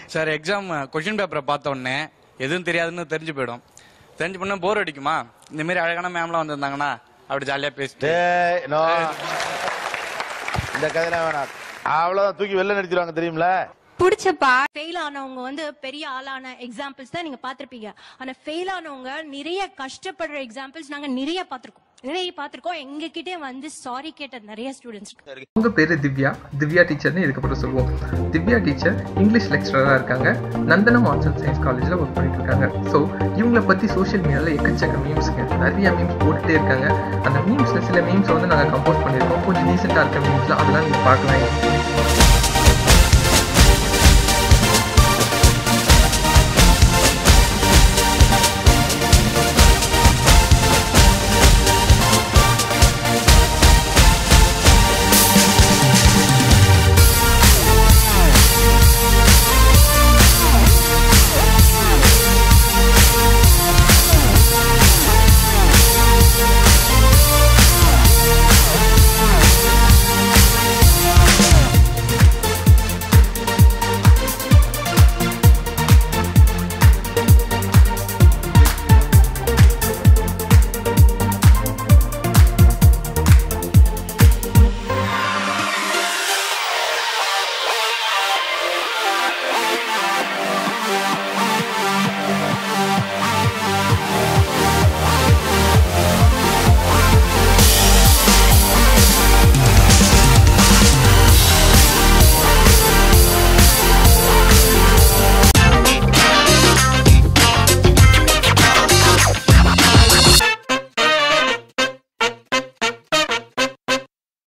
sir exam question பேப்பரை பார்த்த உடனே எதுவும் தெரியாதுன்னு தெரிஞ்சு போயிடும் தெரிஞ்சு பண்ண போர் அடிக்குமா இந்த மாதிரி அழகான மேம்லாம் வந்திருந்தாங்கன்னா அப்படி ஜாலியா பேசிட்டு டேய் நோ இந்த கதையெல்லாம் வேணாம் அவ்வளவுதான் தூக்கி வெளில நிறுத்திடுவாங்க தெரியுமில பிடிச்சப்பா ஃபெயில் ஆனவங்க வந்து பெரிய ஆளான எக்ஸாம்பிள்ஸ் தான் நீங்க பாத்திருப்பீங்க ஆனா ஃபெயில் ஆனவங்க நிறைய கஷ்டப்படுற எக்ஸாம்பிள்ஸ் நாங்க நிறைய பாத்திருக்கோம் நிறைய பாத்திருக்கோம் எங்க கிட்டே வந்து சாரி கேட்ட நிறைய ஸ்டூடெண்ட்ஸ் உங்க பேரு திவ்யா திவ்யா டீச்சர்னு இதுக்கப்புறம் சொல்லுவோம் திவ்யா டீச்சர் இங்கிலீஷ் லெக்சரரா இருக்காங்க நந்தனம் ஆர்ட்ஸ் அண்ட் சயின்ஸ் காலேஜ்ல ஒர்க் பண்ணிட்டு இருக்காங்க ஸோ இவங்கள பத்தி சோஷியல் மீடியால எக்கச்சக்க மீம்ஸ்ங்க நிறைய மீம்ஸ் போட்டுட்டே இருக்காங்க அந்த மீம்ஸ்ல சில மீம்ஸ் வந்து நாங்க கம்போஸ் பண்ணியிருக்கோம் கொஞ்சம் டீசெண்டா இருக்க மீம்ஸ்ல அதெல்லாம் நீங்க பார்க்கலாம்